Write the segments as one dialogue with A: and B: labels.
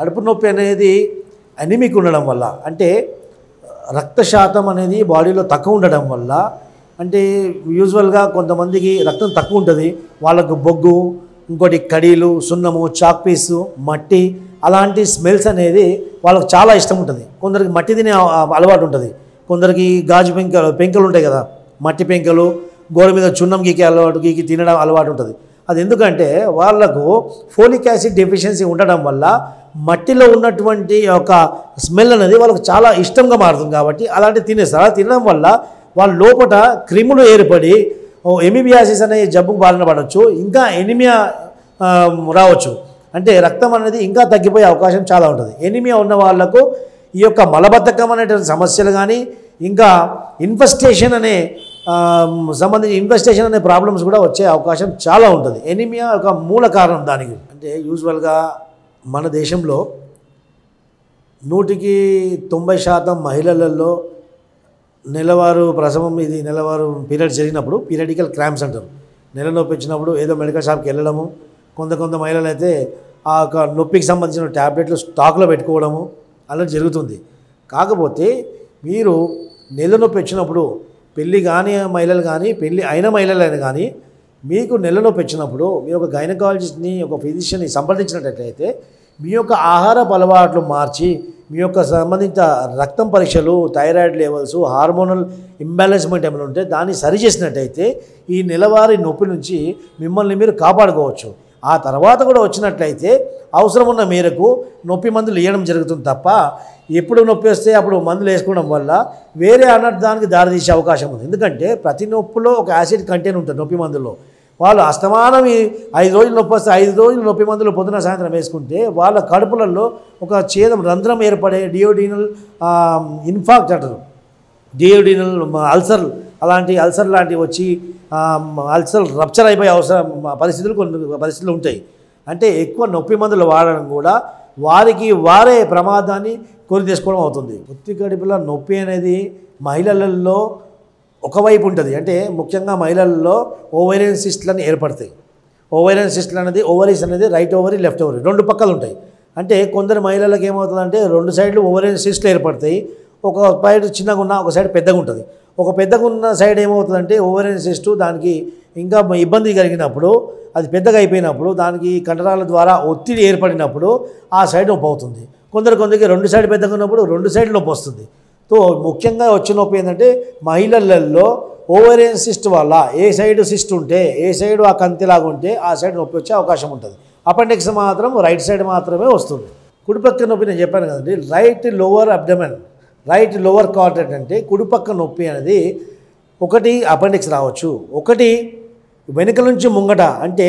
A: కడుపు నొప్పి అనేది అనిమిక్ ఉండడం వల్ల అంటే రక్త శాతం అనేది బాడీలో తక్కువ ఉండడం వల్ల అంటే యూజువల్గా కొంతమందికి రక్తం తక్కువ ఉంటుంది వాళ్ళకు బొగ్గు ఇంకోటి కడీలు సున్నము చాక్ పీసు మట్టి అలాంటి స్మెల్స్ అనేది వాళ్ళకి చాలా ఇష్టం ఉంటుంది కొందరికి మట్టి తినే ఆ- అలవాటు ఉంటుంది కొందరికి గాజు పెంకలు పెంకలు ఉంటాయి కదా మట్టి పెంకలు గోడ మీద చున్నం గీకే అలవాటు గీకి తినడం అలవాటు ఉంటుంది అది ఎందుకంటే వాళ్ళకు ఫోలిక్ యాసిడ్ డెఫిషియన్సీ ఉండడం వల్ల మట్టిలో ఉన్నటువంటి ఒక స్మెల్ అనేది వాళ్ళకి చాలా ఇష్టంగా మారుతుంది కాబట్టి అలాంటివి తినేస్తారు అలా తినడం వల్ల వాళ్ళ లోపల క్రిములు ఏర్పడి ఎమిబియాసిస్ అనే జబ్బుకు బారిన పడవచ్చు ఇంకా ఎనిమియా ఆ, రావచ్చు అంటే రక్తం అనేది ఇంకా తగ్గిపోయే అవకాశం చాలా ఉంటుంది ఎనిమియా ఉన్న వాళ్ళకు ఈ యొక్క మలబద్ధకం అనేటువంటి సమస్యలు కానీ ఇంకా ఇన్ఫెస్టేషన్ అనే ఆ, సంబంధించి ఇన్ఫెస్టేషన్ అనే ప్రాబ్లమ్స్ కూడా వచ్చే అవకాశం చాలా ఉంటుంది ఎనిమియా ఒక మూల కారణం దానికి అంటే యూజువల్గా మన దేశంలో నూటికి తొంభై శాతం మహిళలలో నెలవారు ప్రసవం ఇది నెలవారు పీరియడ్ జరిగినప్పుడు పీరియడికల్ క్రాంప్స్ అంటారు నెల నొప్పి వచ్చినప్పుడు ఏదో మెడికల్ షాప్కి వెళ్ళడము కొంత కొంత మహిళలు అయితే ఆ యొక్క నొప్పికి సంబంధించిన ట్యాబ్లెట్లు స్టాక్లో పెట్టుకోవడము అలా జరుగుతుంది కాకపోతే మీరు నెల నొప్పి వచ్చినప్పుడు పెళ్ళి కాని మహిళలు కానీ పెళ్ళి అయిన మహిళలైన కానీ మీకు నెల నొప్పి వచ్చినప్పుడు మీరు ఒక గైనకాలజిస్ట్ని ఒక ఫిజిషియన్ని సంప్రదించినట్లయితే మీ యొక్క ఆహారపు అలవాట్లు మార్చి మీ యొక్క సంబంధిత రక్తం పరీక్షలు థైరాయిడ్ లెవెల్స్ హార్మోనల్ ఇంబ్యాలెన్స్మెంట్ ఏమైనా ఉంటే దాన్ని సరి చేసినట్టయితే ఈ నెలవారీ నొప్పి నుంచి మిమ్మల్ని మీరు కాపాడుకోవచ్చు ఆ తర్వాత కూడా వచ్చినట్లయితే అవసరం ఉన్న మేరకు నొప్పి మందులు వేయడం జరుగుతుంది తప్ప ఎప్పుడు నొప్పి వస్తే అప్పుడు మందులు వేసుకోవడం వల్ల వేరే అనర్థానికి దారితీసే అవకాశం ఉంది ఎందుకంటే ప్రతి నొప్పిలో ఒక యాసిడ్ కంటెంట్ ఉంటుంది నొప్పి మందుల్లో వాళ్ళు అస్తమానం ఈ ఐదు రోజులు నొప్పి వస్తే ఐదు రోజులు నొప్పి మందులు పొద్దున సాయంత్రం వేసుకుంటే వాళ్ళ కడుపులలో ఒక ఛేదం రంధ్రం ఏర్పడే డియోడినల్ ఇన్ఫాక్ట్ అంటారు డియోడినల్ అల్సర్ అలాంటి అల్సర్ లాంటివి వచ్చి ఆ, అల్సర్ రప్చర్ అయిపోయే అవసరం పరిస్థితులు కొన్ని పరిస్థితులు ఉంటాయి అంటే ఎక్కువ నొప్పి మందులు వాడడం కూడా వారికి వారే ప్రమాదాన్ని కొని తీసుకోవడం అవుతుంది పొత్తి కడుపులో నొప్పి అనేది మహిళలలో ఒకవైపు ఉంటుంది అంటే ముఖ్యంగా మహిళల్లో ఓవేరియన్ సిస్ట్లని ఏర్పడతాయి ఓవేరియన్ సిస్ట్లు అనేది ఓవరీస్ అనేది రైట్ ఓవరీ లెఫ్ట్ ఓవరీ రెండు పక్కలు ఉంటాయి అంటే కొందరు మహిళలకు ఏమవుతుందంటే రెండు సైడ్లు ఓవరియన్ సిస్ట్లు ఏర్పడతాయి ఒక సైడ్ చిన్నగా ఉన్న ఒక సైడ్ పెద్దగా ఉంటుంది ఒక పెద్దగా ఉన్న సైడ్ ఏమవుతుందంటే ఓవరియన్ సిస్ట్ దానికి ఇంకా ఇబ్బంది కలిగినప్పుడు అది పెద్దగా అయిపోయినప్పుడు దానికి కండరాల ద్వారా ఒత్తిడి ఏర్పడినప్పుడు ఆ సైడ్ నొప్పి అవుతుంది కొందరు కొందరికి రెండు సైడ్ పెద్దగా ఉన్నప్పుడు రెండు సైడ్ నొప్పి వస్తుంది సో ముఖ్యంగా వచ్చే నొప్పి ఏంటంటే మహిళలలో ఓవరియన్ సిస్ట్ వల్ల ఏ సైడ్ సిస్ట్ ఉంటే ఏ సైడ్ ఆ కంతిలాగా ఉంటే ఆ సైడ్ నొప్పి వచ్చే అవకాశం ఉంటుంది అపెండిక్స్ మాత్రం రైట్ సైడ్ మాత్రమే వస్తుంది కుడిపక్క నొప్పి నేను చెప్పాను కదండి right lower abdomen right lower quadrant అంటే కుడిపక్క నొప్పి అనేది ఒకటి అపెండిక్స్ రావచ్చు ఒకటి వెనుక నుంచి ముంగట అంటే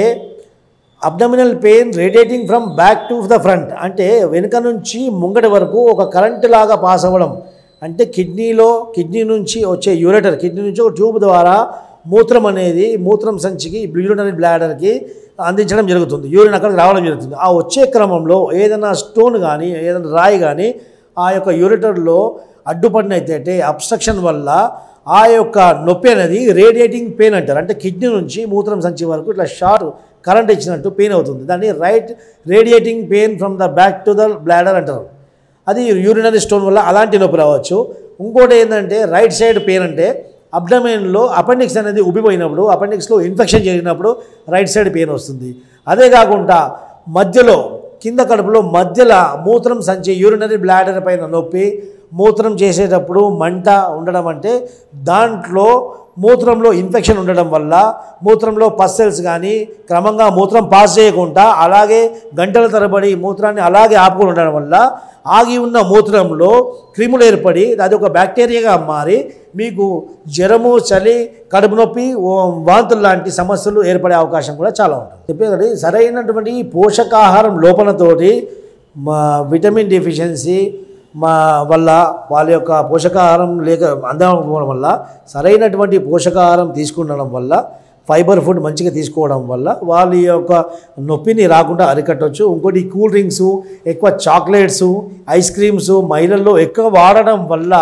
A: abdominal pain radiating from back to the front అంటే వెనుక నుంచి ముంగటి వరకు ఒక కరెంట్ లాగా పాస్ అవ్వడం అంటే కిడ్నీలో కిడ్నీ నుంచి వచ్చే యూరేటర్ కిడ్నీ నుంచి ఒక ట్యూబ్ ద్వారా మూత్రం అనేది మూత్రం సంచికి యూరినరీ బ్లాడర్కి అందించడం జరుగుతుంది యూరిన్ అక్కడికి రావడం జరుగుతుంది ఆ వచ్చే క్రమంలో ఏదైనా స్టోన్ కానీ ఏదైనా రాయి కానీ ఆ యొక్క యూరిటర్లో అడ్డుపడినైతే అబ్స్ట్రక్షన్ వల్ల ఆ యొక్క నొప్పి అనేది రేడియేటింగ్ పెయిన్ అంటారు అంటే కిడ్నీ నుంచి మూత్రం సంచి వరకు ఇట్లా షార్ట్ కరెంట్ ఇచ్చినట్టు పెయిన్ అవుతుంది దాన్ని right radiating pain from the back to the bladder అంటారు అది యూరినరీ స్టోన్ వల్ల అలాంటి నొప్పి రావచ్చు ఇంకోటి ఏంటంటే రైట్ సైడ్ పెయిన్ అంటే అబ్డమెన్లో అపెండిక్స్ అనేది ఉబ్బిపోయినప్పుడు అపెండిక్స్లో ఇన్ఫెక్షన్ జరిగినప్పుడు రైట్ సైడ్ పెయిన్ వస్తుంది అదే కాకుండా మధ్యలో కింద కడుపులో మధ్యలో మూత్రం సంచి యూరినరీ బ్లాడర్ పైన నొప్పి మూత్రం చేసేటప్పుడు మంట ఉండడం అంటే దాంట్లో మూత్రంలో ఇన్ఫెక్షన్ ఉండడం వల్ల మూత్రంలో పస్సెల్స్ కానీ క్రమంగా మూత్రం పాస్ చేయకుండా అలాగే గంటల తరబడి మూత్రాన్ని అలాగే ఆపుకొని ఉండడం వల్ల ఆగి ఉన్న మూత్రంలో క్రిములు ఏర్పడి అది ఒక బ్యాక్టీరియాగా మారి మీకు జ్వరము చలి కడుపు నొప్పి ఓ వాంతులు లాంటి సమస్యలు ఏర్పడే అవకాశం కూడా చాలా ఉంటుంది చెప్పేది సరైనటువంటి పోషకాహారం లోపలతోటి మా విటమిన్ డెఫిషియన్సీ మా వల్ల వాళ్ళ యొక్క పోషకాహారం లేక అందకపోవడం వల్ల సరైనటువంటి పోషకాహారం తీసుకుండడం వల్ల ఫైబర్ ఫుడ్ మంచిగా తీసుకోవడం వల్ల వాళ్ళ యొక్క నొప్పిని రాకుండా అరికట్టవచ్చు ఇంకోటి కూల్ డ్రింక్స్ ఎక్కువ చాక్లెట్స్ ఐస్ క్రీమ్స్ మహిళల్లో ఎక్కువ వాడడం వల్ల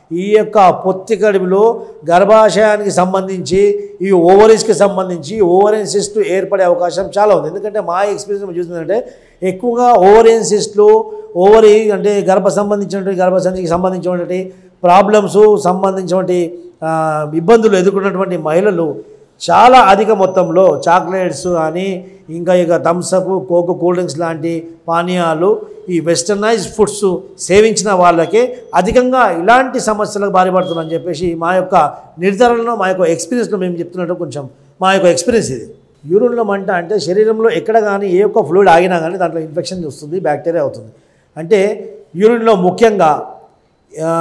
A: ఈ యొక్క పొత్తి కడుపులో గర్భాశయానికి సంబంధించి ఈ ఓవరీస్కి సంబంధించి ఓవరియన్ సిస్ట్ ఏర్పడే అవకాశం చాలా ఉంది ఎందుకంటే మా ఎక్స్పీరియన్స్ చూస్తుందంటే ఎక్కువగా ఓవరియన్ సిస్ట్లు ఓవరీ అంటే గర్భ సంబంధించినటువంటి గర్భసంచికి సంబంధించినటువంటి ప్రాబ్లమ్స్ సంబంధించినటువంటి ఆ, ఇబ్బందులు ఎదుర్కొన్నటువంటి మహిళలు చాలా అధిక మొత్తంలో చాక్లెట్స్ కానీ ఇంకా ఇక థమ్సప్ కోకో కూల్ డ్రింక్స్ లాంటి పానీయాలు ఈ వెస్టర్నైజ్ ఫుడ్స్ సేవించిన వాళ్ళకే అధికంగా ఇలాంటి సమస్యలకు బారిపడుతున్నారని చెప్పేసి మా యొక్క నిర్ధారణలో మా యొక్క ఎక్స్పీరియన్స్లో మేము చెప్తున్నట్టు కొంచెం మా యొక్క ఎక్స్పీరియన్స్ ఇది యూరిన్లో మంట అంటే శరీరంలో ఎక్కడ కానీ ఏ ఒక్క ఫ్లూయిడ్ ఆగినా కానీ దాంట్లో ఇన్ఫెక్షన్ వస్తుంది బ్యాక్టీరియా అవుతుంది అంటే యూరిన్లో ముఖ్యంగా ఆ,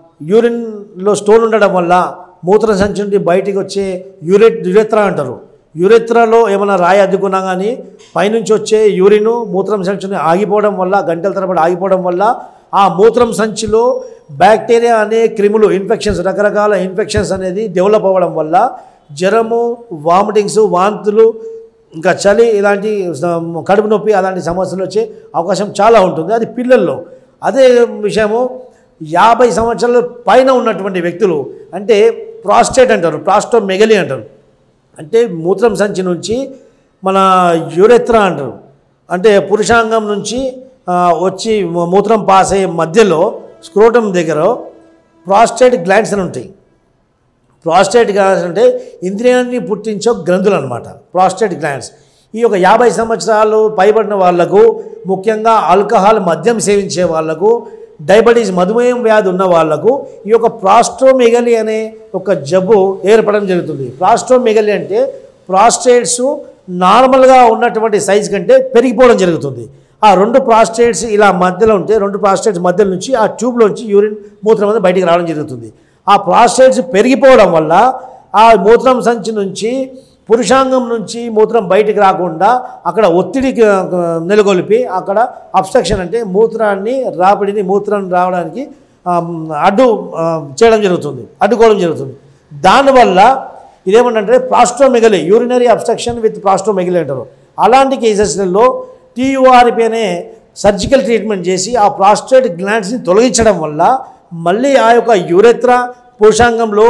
A: యూరిన్లో స్టోన్ ఉండడం వల్ల మూత్ర సంచి నుండి బయటికి వచ్చే యూరెట్ యురెత్రా అంటారు యురెత్రాలో ఏమైనా రాయి అద్దుకున్నా కానీ పైనుంచి వచ్చే యూరిన్ మూత్రం సంచిని ఆగిపోవడం వల్ల గంటల తరబడి ఆగిపోవడం వల్ల ఆ మూత్రం సంచిలో బ్యాక్టీరియా అనే క్రిములు ఇన్ఫెక్షన్స్ రకరకాల ఇన్ఫెక్షన్స్ అనేది డెవలప్ అవ్వడం వల్ల జ్వరము వామిటింగ్స్ వాంతులు ఇంకా చలి ఇలాంటి స- కడుపు నొప్పి అలాంటి సమస్యలు వచ్చే అవకాశం చాలా ఉంటుంది అది పిల్లల్లో అదే విషయము యాభై సంవత్సరాల పైన ఉన్నటువంటి వ్యక్తులు అంటే ప్రాస్టేట్ అంటారు ప్రాస్టోమెగలి అంటారు అంటే మూత్రం సంచి నుంచి మన యూరెత్రా అంటారు అంటే పురుషాంగం నుంచి ఆ, వచ్చి మూ- మూత్రం పాస్ అయ్యే మధ్యలో స్క్రోటం దగ్గర ప్రాస్టేట్ గ్లాండ్స్ అని ఉంటాయి ప్రాస్టేట్ గ్లాండ్స్ అంటే ఇంద్రియాన్ని పుట్టించే గ్రంథులు అనమాట ప్రాస్టేట్ గ్లాండ్స్ ఈ యొక్క యాభై సంవత్సరాలు పైబడిన వాళ్లకు ముఖ్యంగా ఆల్కహాల్ మద్యం సేవించే వాళ్లకు డయాబెటీస్ మధుమేహం వ్యాధి ఉన్న వాళ్లకు ఈ యొక్క ప్రాస్ట్రోమెగలి అనే ఒక జబ్బు ఏర్పడడం జరుగుతుంది ప్రాస్ట్రోమెగలి అంటే ప్రాస్టేట్స్ నార్మల్గా ఉన్నటువంటి సైజ్ కంటే పెరిగిపోవడం జరుగుతుంది ఆ రెండు ప్రాస్టేట్స్ ఇలా మధ్యలో ఉంటే రెండు ప్రాస్టేట్స్ మధ్యలో నుంచి ఆ ట్యూబ్లోంచి యూరిన్ మూత్రం అనేది బయటికి రావడం జరుగుతుంది ఆ ప్రాస్టేట్స్ పెరిగిపోవడం వల్ల ఆ మూత్రం సంచి నుంచి పురుషాంగం నుంచి మూత్రం బయటికి రాకుండా అక్కడ ఒత్తిడికి ఆ, నెలకొల్పి అక్కడ అబ్స్ట్రక్షన్ అంటే మూత్రాన్ని రాపిడిని మూత్రాన్ని రావడానికి ఆ, అడ్డు ఆ, చేయడం జరుగుతుంది అడ్డుకోవడం జరుగుతుంది దానివల్ల ఇదేమంటే prostatomegaly urinary obstruction with prostatomegaly అంటారు అలాంటి కేసెస్లలో టీయూఆర్పి అనే సర్జికల్ ట్రీట్మెంట్ చేసి ఆ ప్రాస్టేట్ గ్లాండ్స్ని తొలగించడం వల్ల మళ్ళీ ఆ యొక్క యూరెత్ర పురుషాంగంలో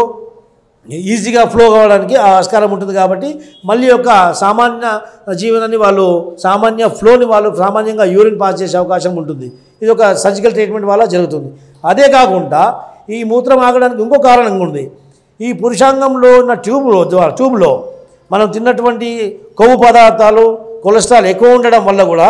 A: ఈజీగా ఫ్లో కావడానికి ఆస్కారం ఉంటుంది కాబట్టి మళ్ళీ యొక్క సామాన్య జీవనాన్ని వాళ్ళు సామాన్య ఫ్లోని వాళ్ళు సామాన్యంగా యూరిన్ పాస్ చేసే అవకాశం ఉంటుంది ఇది ఒక సర్జికల్ ట్రీట్మెంట్ వల్ల జరుగుతుంది అదే కాకుండా ఈ మూత్రం ఆగడానికి ఇంకో కారణం ఉంది ఈ పురుషాంగంలో ఉన్న ట్యూబ్లో ద్వారా ట్యూబ్లో మనం తిన్నటువంటి కొవ్వు పదార్థాలు కొలెస్ట్రాల్ ఎక్కువ ఉండడం వల్ల కూడా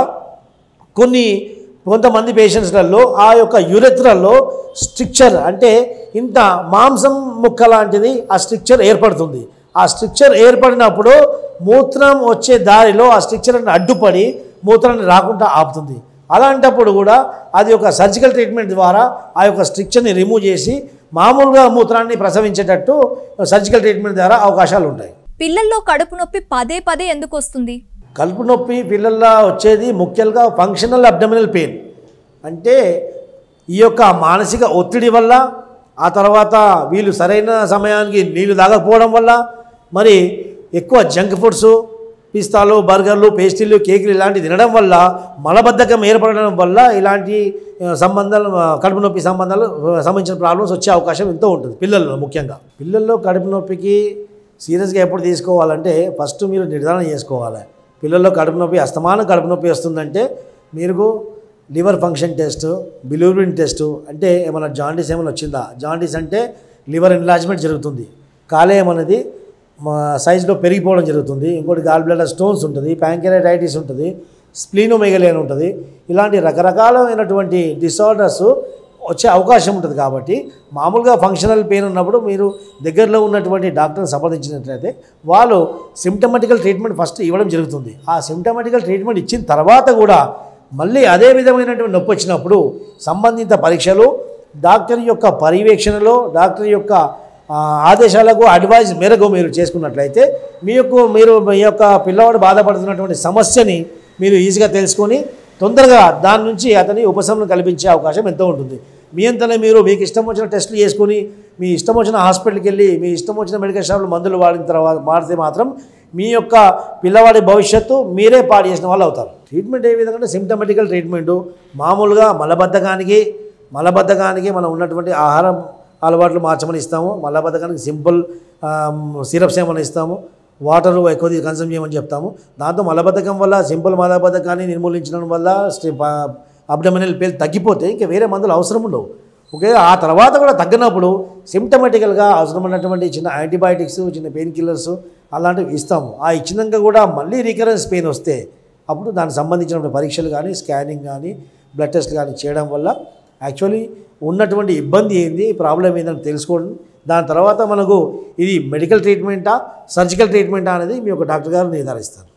A: కొన్ని కొంతమంది పేషెంట్స్లలో ఆ యొక్క యురెత్రలో స్ట్రిక్చర్ అంటే ఇంత మాంసం ముక్క లాంటిది ఆ స్ట్రిక్చర్ ఏర్పడుతుంది ఆ స్ట్రిక్చర్ ఏర్పడినప్పుడు మూత్రం వచ్చే దారిలో ఆ స్ట్రిక్చర్ అనేది అడ్డుపడి మూత్రాన్ని రాకుండా ఆపుతుంది అలాంటప్పుడు కూడా అది ఒక సర్జికల్ ట్రీట్మెంట్ ద్వారా ఆ యొక్క స్ట్రిక్చర్ని రిమూవ్ చేసి మామూలుగా మూత్రాన్ని ప్రసవించేటట్టు సర్జికల్ ట్రీట్మెంట్ ద్వారా అవకాశాలు ఉంటాయి
B: పిల్లల్లో కడుపు నొప్పి పదే పదే ఎందుకు వస్తుంది
A: కలుపు నొప్పి పిల్లల్లో వచ్చేది ముఖ్యంగా ఫంక్షనల్ అబ్డమినల్ పెయిన్ అంటే ఈ యొక్క మానసిక ఒత్తిడి వల్ల ఆ తర్వాత వీళ్ళు సరైన సమయానికి నీళ్లు తాగకపోవడం వల్ల మరి ఎక్కువ జంక్ ఫుడ్స్ పిస్తాలు బర్గర్లు పేస్ట్రీలు కేకులు ఇలాంటివి తినడం వల్ల మలబద్ధకం ఏర్పడడం వల్ల ఇలాంటి ఆ, సంబంధాలు ఆ, కడుపు నొప్పి సంబంధాలు ఆ, సంబంధించిన ప్రాబ్లమ్స్ వచ్చే అవకాశం ఎంతో ఉంటుంది పిల్లల్లో ముఖ్యంగా పిల్లల్లో కడుపు నొప్పికి సీరియస్గా ఎప్పుడు తీసుకోవాలంటే ఫస్ట్ మీరు నిర్ధారణ చేసుకోవాలి పిల్లల్లో కడుపు నొప్పి అస్తమానం కడుపు నొప్పి వస్తుందంటే మీరు liver function test bilirubin test అంటే ఏమైనా జాండీస్ ఏమైనా వచ్చిందా జాండీస్ అంటే లివర్ ఎన్లాజ్మెంట్ జరుగుతుంది కాలేయం అనేది మా సైజులో పెరిగిపోవడం జరుగుతుంది ఇంకోటి గాల్ బ్లాడర్ స్టోన్స్ ఉంటుంది ప్యాంకెరైటైటిస్ ఉంటుంది స్ప్లీనోమెగలి అని ఉంటుంది ఇలాంటి రకరకాలైనటువంటి డిసార్డర్స్ వచ్చే అవకాశం ఉంటుంది కాబట్టి మామూలుగా ఫంక్షనల్ పెయిన్ ఉన్నప్పుడు మీరు దగ్గరలో ఉన్నటువంటి డాక్టర్ని సంప్రదించినట్లయితే వాళ్ళు సిమ్టమాటికల్ ట్రీట్మెంట్ ఫస్ట్ ఇవ్వడం జరుగుతుంది ఆ సిమ్టమాటికల్ ట్రీట్మెంట్ ఇచ్చిన తర్వాత కూడా మళ్ళీ అదే విధమైనటువంటి నొప్పి వచ్చినప్పుడు సంబంధిత పరీక్షలు డాక్టర్ యొక్క పర్యవేక్షణలో డాక్టర్ యొక్క ఆ, ఆదేశాలకు అడ్వైజ్ మేరకు మీరు చేసుకున్నట్లయితే మీ యొక్క మీరు మీ యొక్క పిల్లవాడు బాధపడుతున్నటువంటి సమస్యని మీరు ఈజీగా తెలుసుకొని తొందరగా దాని నుంచి అతని ఉపశమనం కల్పించే అవకాశం ఎంతో ఉంటుంది మీ అంతనే మీరు మీకు ఇష్టం వచ్చిన టెస్టులు చేసుకొని మీ ఇష్టం వచ్చిన హాస్పిటల్కి వెళ్ళి మీ ఇష్టం వచ్చిన మెడికల్ షాప్లో మందులు వాడిన తర్వాత మారితే మాత్రం మీ యొక్క పిల్లవాడి భవిష్యత్తు మీరే పాడు చేసిన వాళ్ళు అవుతారు ట్రీట్మెంట్ ఏ విధంగా అంటే సిమ్టమెటికల్ ట్రీట్మెంటు మామూలుగా మలబద్ధకానికి మలబద్ధకానికి మనం ఉన్నటువంటి ఆహారం అలవాట్లు మార్చమని ఇస్తాము మలబద్ధకానికి సింపుల్ సిరప్స్ ఏమైనా ఇస్తాము వాటర్ ఎక్కువ కన్సూమ్ చేయమని చెప్తాము దాంతో మలబద్ధకం వల్ల సింపుల్ మలబద్ధకాన్ని నిర్మూలించడం వల్ల అబ్డమినల్ పేలు తగ్గిపోతే ఇంకా వేరే మందులు అవసరం ఉండవు ఓకే ఆ తర్వాత కూడా తగ్గినప్పుడు సిమ్టమేటికల్గా అవసరమైనటువంటి చిన్న యాంటీబయాటిక్స్ చిన్న పెయిన్ కిల్లర్స్ అలాంటివి ఇస్తాము ఆ ఇచ్చినాక కూడా మళ్ళీ రికరెన్స్ పెయిన్ వస్తే అప్పుడు దానికి సంబంధించిన పరీక్షలు కానీ స్కానింగ్ కానీ బ్లడ్ టెస్ట్ కానీ చేయడం వల్ల యాక్చువల్లీ ఉన్నటువంటి ఇబ్బంది ఏంది ప్రాబ్లం ఏందని తెలుసుకోవడం దాని తర్వాత మనకు ఇది మెడికల్ ట్రీట్మెంటా సర్జికల్ ట్రీట్మెంటా అనేది మీ యొక్క డాక్టర్ గారు నిర్ధారిస్తారు